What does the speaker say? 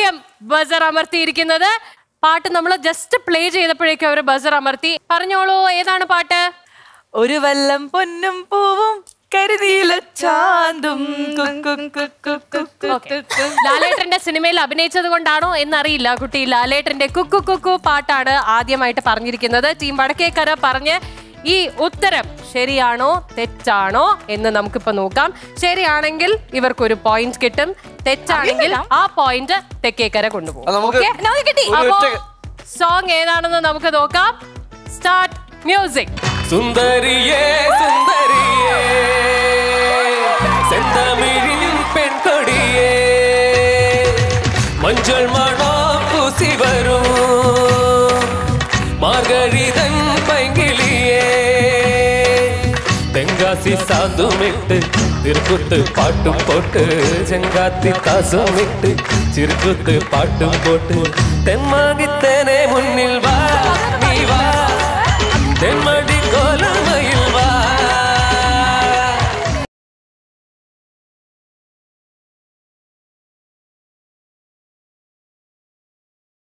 ആദ്യം ബസർ അമർത്തിയിരിക്കുന്നത് പാട്ട് നമ്മൾ ജസ്റ്റ് പ്ലേ ചെയ്തപ്പോഴേക്കും അവർ ബസർ അമർത്തി പറഞ്ഞോളൂ ഏതാണ് പാട്ട് ഒരു വല്ലം പൊന്നും പൂവും കരുതിയില ചാന്തും കുക്കു കുക്കു കുക്കു Okay. ലാലേട്ടന്റെ സിനിമയിൽ അഭിനയിച്ചത് കൊണ്ടാണോ എന്നറിയില്ല കുട്ടി ലാലേട്ടന്റെ കുക്കു കുക്കു പാട്ടാണ് ആദ്യമായിട്ട് പറഞ്ഞിരിക്കുന്നത് ടീം വടക്കേക്കര പറഞ്ഞ് ഈ ഉത്തരം ശരിയാണോ തെറ്റാണോ എന്ന് നമുക്കിപ്പോ നോക്കാം ശരിയാണെങ്കിൽ ഇവർക്കൊരു പോയിന്റ് കിട്ടും തെറ്റാണെങ്കിൽ ആ പോയിന്റ് തെക്കേക്കര കൊണ്ടുപോകും അത് നമുക്ക് Okay? നമുക്ക് കിട്ടി ഒരു അപ്പോ ഒറ്റ- സോങ് ഏതാണെന്ന് നമുക്ക് നോക്കാം സ്റ്റാർട്ട് മ്യൂസിക് സുന്ദരിയേ സുന്ദരിയേ செந்தமிழின் பெண் கொடியே மஞ்சள் மணம் பூசி வரும் மார்கழிதன் பைங்கிலியே தெங்காசி சாந்துமிட்டு திருக்குத்து பாட்டும் போட்டு செங்காத்தி தாசுமிட்டு சிறுக்குத்து பாட்டும் போட்டு தென்மாகித்தேனே முன்னில் வா